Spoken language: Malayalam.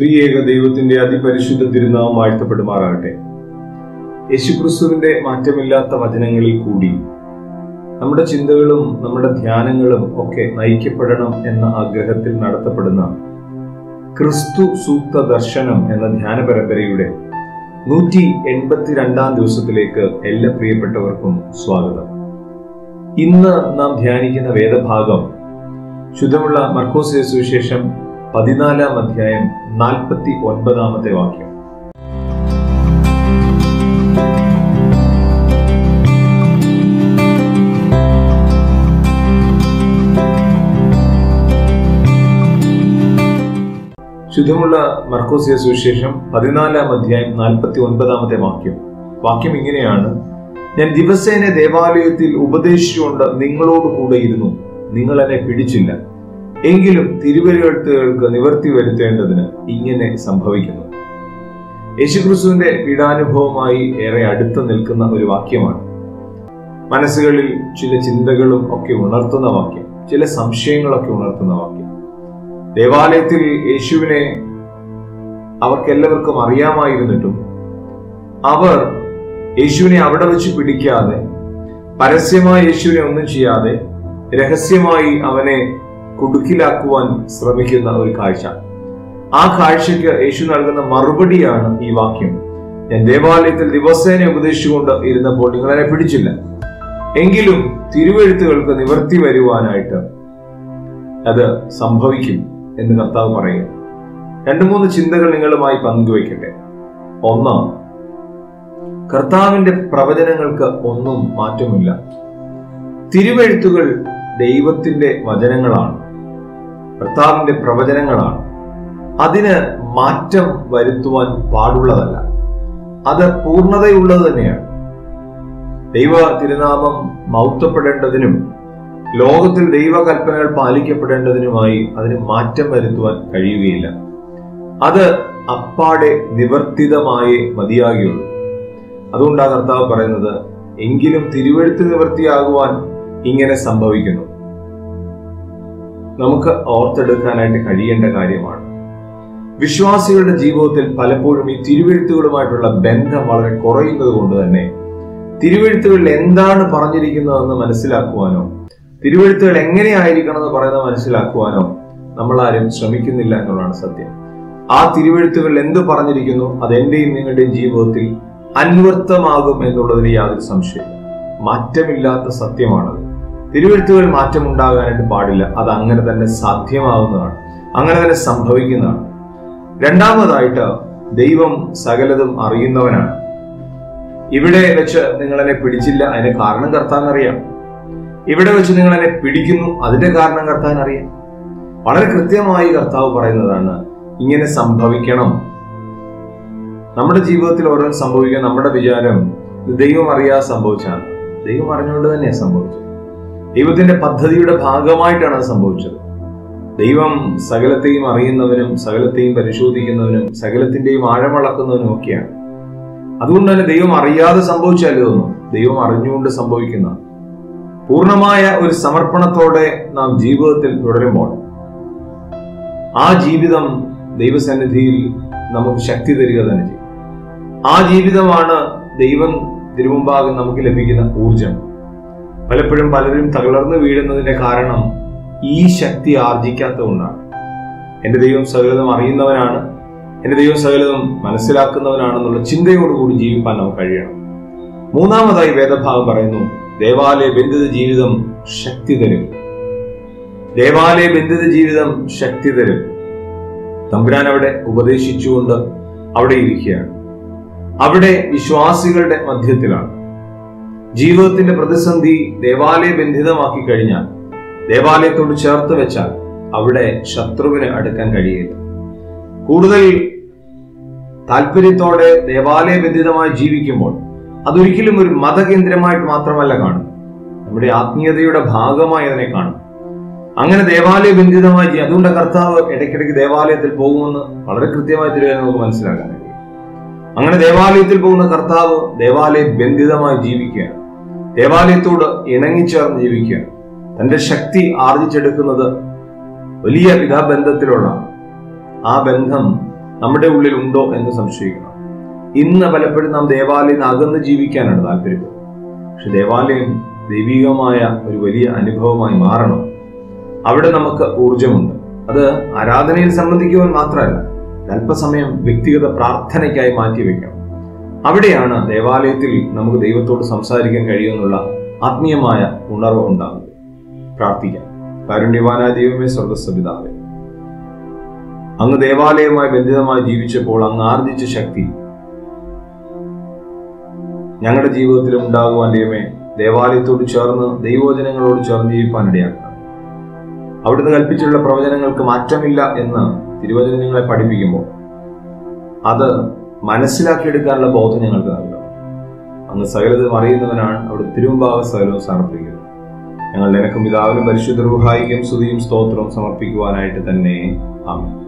ത്രിയേക ദൈവത്തിന്റെ അതിപരിശുദ്ധ തിരുനാമം വാഴ്ത്തപ്പെടുമാറാകട്ടെ യേശുക്രിസ്തുവിന്റെ മാറ്റമില്ലാത്ത വചനങ്ങളിൽ കൂടി നമ്മുടെ ചിന്തകളും നമ്മുടെ ധ്യാനങ്ങളും ഒക്കെ നയിക്കപ്പെടണം എന്ന ആഗ്രഹത്തിൽ നടത്തപ്പെടുന്ന ക്രിസ്തു സൂക്ത ദർശനം എന്ന ധ്യാന പരമ്പരയുടെ നൂറ്റി എൺപത്തിരണ്ടാം ദിവസത്തിലേക്ക് എല്ലാ പ്രിയപ്പെട്ടവർക്കും സ്വാഗതം ഇന്ന് നാം ധ്യാനിക്കുന്ന വേദഭാഗം ശുദ്ധമുള്ള മർക്കോസ് സുവിശേഷം പതിനാലാം അധ്യായം നാൽപ്പത്തി ഒൻപതാമത്തെ വാക്യം ശുദ്ധമുള്ള മർക്കോസിയ സുവിശേഷം പതിനാലാം അധ്യായം നാൽപ്പത്തി ഒൻപതാമത്തെ വാക്യം വാക്യം ഇങ്ങനെയാണ് ഞാൻ ദിവസേന ദേവാലയത്തിൽ ഉപദേശിച്ചുകൊണ്ട് നിങ്ങളോട് കൂടെ ഇരുന്നു നിങ്ങൾ എന്നെ പിടിച്ചില്ല എങ്കിലും തിരുവരുത്തുകൾക്ക് നിവർത്തി വരുത്തേണ്ടതിന് ഇങ്ങനെ സംഭവിക്കുന്നു യേശുക്രിസ്തുവിന്റെ പീഡാനുഭവമായി ഏറെ അടുത്ത് നിൽക്കുന്ന ഒരു വാക്യമാണ് മനസ്സുകളിൽ ചില ചിന്തകളും ഒക്കെ ഉണർത്തുന്ന വാക്യം ചില സംശയങ്ങളൊക്കെ ഉണർത്തുന്ന വാക്യം ദേവാലയത്തിൽ യേശുവിനെ അവർക്കെല്ലാവർക്കും അറിയാമായിരുന്നിട്ടും അവർ യേശുവിനെ അവിടെ വെച്ച് പിടിക്കാതെ പരസ്യമായി യേശുവിനെ ഒന്നും ചെയ്യാതെ രഹസ്യമായി അവനെ കുടുക്കിലാക്കുവാൻ ശ്രമിക്കുന്ന ഒരു കാഴ്ച ആ കാഴ്ചയ്ക്ക് യേശു നൽകുന്ന മറുപടിയാണ് ഈ വാക്യം ഞാൻ ദേവാലയത്തിൽ ദിവസേന ഉപദേശിച്ചുകൊണ്ട് ഇരുന്നപ്പോൾ നിങ്ങൾ എന്നെ പിടിച്ചില്ല എങ്കിലും തിരുവെഴുത്തുകൾക്ക് നിവർത്തി വരുവാനായിട്ട് അത് സംഭവിക്കും എന്ന് കർത്താവ് പറയുക രണ്ടു മൂന്ന് ചിന്തകൾ നിങ്ങളുമായി പങ്കുവയ്ക്കട്ടെ ഒന്ന് കർത്താവിന്റെ പ്രവചനങ്ങൾക്ക് ഒന്നും മാറ്റമില്ല തിരുവെഴുത്തുകൾ ദൈവത്തിന്റെ വചനങ്ങളാണ് കർത്താവിന്റെ പ്രവചനങ്ങളാണ് അതിന് മാറ്റം വരുത്തുവാൻ പാടുള്ളതല്ല അത് പൂർണ്ണതയുള്ളത് തന്നെയാണ് ദൈവ തിരുനാമം മൗത്തപ്പെടേണ്ടതിനും ലോകത്തിൽ ദൈവകൽപ്പനകൾ പാലിക്കപ്പെടേണ്ടതിനുമായി അതിന് മാറ്റം വരുത്തുവാൻ കഴിയുകയില്ല അത് അപ്പാടെ നിവർത്തിതമായേ മതിയാകുകയുള്ളൂ അതുകൊണ്ടാണ് കർത്താവ് പറയുന്നത് എങ്കിലും തിരുവഴുത്ത് നിവർത്തിയാകുവാൻ ഇങ്ങനെ സംഭവിക്കുന്നു നമുക്ക് ഓർത്തെടുക്കാനായിട്ട് കഴിയേണ്ട കാര്യമാണ് വിശ്വാസികളുടെ ജീവിതത്തിൽ പലപ്പോഴും ഈ തിരുവെഴുത്തുകളുമായിട്ടുള്ള ബന്ധം വളരെ കുറയുന്നത് കൊണ്ട് തന്നെ തിരുവെഴുത്തുകളിൽ എന്താണ് പറഞ്ഞിരിക്കുന്നതെന്ന് മനസ്സിലാക്കുവാനോ തിരുവെഴുത്തുകൾ എങ്ങനെയായിരിക്കണം എന്ന് പറയുന്നത് മനസ്സിലാക്കുവാനോ നമ്മൾ ആരും ശ്രമിക്കുന്നില്ല എന്നുള്ളതാണ് സത്യം ആ തിരുവെഴുത്തുകളിൽ എന്ത് പറഞ്ഞിരിക്കുന്നു അത് എന്റെയും നിങ്ങളുടെയും ജീവിതത്തിൽ അന്വർത്ഥമാകും എന്നുള്ളതിന് യാതൊരു സംശയം മാറ്റമില്ലാത്ത സത്യമാണത് തിരുവെഴുത്തുകൾ മാറ്റമുണ്ടാകാനായിട്ട് പാടില്ല അത് അങ്ങനെ തന്നെ സാധ്യമാവുന്നതാണ് അങ്ങനെ തന്നെ സംഭവിക്കുന്നതാണ് രണ്ടാമതായിട്ട് ദൈവം സകലതും അറിയുന്നവനാണ് ഇവിടെ വെച്ച് നിങ്ങൾ എന്നെ പിടിച്ചില്ല അതിന്റെ കാരണം കർത്താൻ അറിയാം ഇവിടെ വെച്ച് നിങ്ങൾ എന്നെ പിടിക്കുന്നു അതിന്റെ കാരണം കർത്താൻ അറിയാം വളരെ കൃത്യമായി കർത്താവ് പറയുന്നതാണ് ഇങ്ങനെ സംഭവിക്കണം നമ്മുടെ ജീവിതത്തിൽ ഓരോന്ന് സംഭവിക്കാൻ നമ്മുടെ വിചാരം ഇത് ദൈവം അറിയാതെ സംഭവിച്ചാണ് ദൈവം അറിഞ്ഞുകൊണ്ട് തന്നെയാണ് സംഭവിച്ചത് ദൈവത്തിന്റെ പദ്ധതിയുടെ ഭാഗമായിട്ടാണ് അത് സംഭവിച്ചത് ദൈവം സകലത്തെയും അറിയുന്നവനും സകലത്തെയും പരിശോധിക്കുന്നവനും സകലത്തിന്റെയും ആഴമളക്കുന്നവനും ഒക്കെയാണ് അതുകൊണ്ട് തന്നെ ദൈവം അറിയാതെ സംഭവിച്ചാൽ ഇതൊന്നും ദൈവം അറിഞ്ഞുകൊണ്ട് സംഭവിക്കുന്ന പൂർണ്ണമായ ഒരു സമർപ്പണത്തോടെ നാം ജീവിതത്തിൽ തുടരുമ്പോൾ ആ ജീവിതം ദൈവസന്നിധിയിൽ നമുക്ക് ശക്തി തരിക തന്നെ ചെയ്യും ആ ജീവിതമാണ് ദൈവം തിരുമുമ്പാകെ നമുക്ക് ലഭിക്കുന്ന ഊർജം പലപ്പോഴും പലരും തകർന്നു വീഴുന്നതിന്റെ കാരണം ഈ ശക്തി ആർജിക്കാത്തതുകൊണ്ടാണ് എന്റെ ദൈവം സകലതും അറിയുന്നവനാണ് എന്റെ ദൈവം സകലതും മനസ്സിലാക്കുന്നവനാണെന്നുള്ള ചിന്തയോടുകൂടി ജീവിക്കാൻ നമുക്ക് കഴിയണം മൂന്നാമതായി വേദഭാഗം പറയുന്നു ദേവാലയ ബന്ധിത ജീവിതം ശക്തി തരും ദേവാലയ ബന്ധിത ജീവിതം ശക്തി തരും തമ്പുരാൻ അവിടെ ഉപദേശിച്ചുകൊണ്ട് അവിടെ ഇരിക്കുകയാണ് അവിടെ വിശ്വാസികളുടെ മധ്യത്തിലാണ് ജീവിതത്തിന്റെ പ്രതിസന്ധി ദേവാലയ ബന്ധിതമാക്കി കഴിഞ്ഞാൽ ദേവാലയത്തോട് ചേർത്ത് വെച്ചാൽ അവിടെ ശത്രുവിന് അടുക്കാൻ കഴിയില്ല കൂടുതൽ താല്പര്യത്തോടെ ദേവാലയ ബന്ധിതമായി ജീവിക്കുമ്പോൾ അതൊരിക്കലും ഒരു മതകേന്ദ്രമായിട്ട് മാത്രമല്ല കാണും നമ്മുടെ ആത്മീയതയുടെ ഭാഗമായി അതിനെ കാണും അങ്ങനെ ദേവാലയ ബന്ധിതമായി ചെയ്യും അതുകൊണ്ട് കർത്താവ് ഇടയ്ക്കിടയ്ക്ക് ദേവാലയത്തിൽ പോകുമെന്ന് വളരെ കൃത്യമായി തിരുവല്ല നമുക്ക് മനസ്സിലാക്കാൻ കഴിയും അങ്ങനെ ദേവാലയത്തിൽ പോകുന്ന കർത്താവ് ദേവാലയ ബന്ധിതമായി ജീവിക്കുകയാണ് ദേവാലയത്തോട് ഇണങ്ങിച്ചേർന്ന് ജീവിക്കുകയാണ് തന്റെ ശക്തി ആർജിച്ചെടുക്കുന്നത് വലിയ പിതാബന്ധത്തിലുള്ള ആ ബന്ധം നമ്മുടെ ഉള്ളിൽ ഉണ്ടോ എന്ന് സംശയിക്കണം ഇന്ന് പലപ്പോഴും നാം ദേവാലയം അകന്ന് ജീവിക്കാനാണ് താല്പര്യപ്പെടുന്നത് പക്ഷെ ദേവാലയം ദൈവികമായ ഒരു വലിയ അനുഭവമായി മാറണം അവിടെ നമുക്ക് ഊർജമുണ്ട് അത് ആരാധനയിൽ സംബന്ധിക്കുവാൻ മാത്രമല്ല അല്പസമയം വ്യക്തിഗത പ്രാർത്ഥനയ്ക്കായി മാറ്റിവെക്കണം അവിടെയാണ് ദേവാലയത്തിൽ നമുക്ക് ദൈവത്തോട് സംസാരിക്കാൻ കഴിയുമെന്നുള്ള ആത്മീയമായ ഉണർവ് ഉണ്ടാകുന്നത് പ്രാർത്ഥിക്കാം കാരുണ്യവാനായ ദൈവമേ സ്വർഗസ്വപിതാവേ അങ്ങ് ദേവാലയവുമായി ബന്ധിതമായി ജീവിച്ചപ്പോൾ അങ്ങ് ആർജിച്ച ശക്തി ഞങ്ങളുടെ ജീവിതത്തിലും ഉണ്ടാകുവാൻ ദൈവമേ ദേവാലയത്തോട് ചേർന്ന് ദൈവോചനങ്ങളോട് ചേർന്ന് ജീവിപ്പാൻ ഇടയാക്കണം അവിടുന്ന് കൽപ്പിച്ചിട്ടുള്ള പ്രവചനങ്ങൾക്ക് മാറ്റമില്ല എന്ന് തിരുവചനങ്ങളെ പഠിപ്പിക്കുമ്പോൾ അത് മനസ്സിലാക്കിയെടുക്കാനുള്ള ബോധം ഞങ്ങൾക്ക് നൽകണം അങ്ങ് സകലതും അറിയുന്നവനാണ് അവിടെ തിരുവമ്പാവ സകലവും സമർപ്പിക്കുന്നത് ഞങ്ങൾ നിനക്കും പിതാവിനും പരിശുദ്ധ റൂഹായിക്കും സ്തുതിയും സ്തോത്രവും സമർപ്പിക്കുവാനായിട്ട് തന്നെ ആമേൻ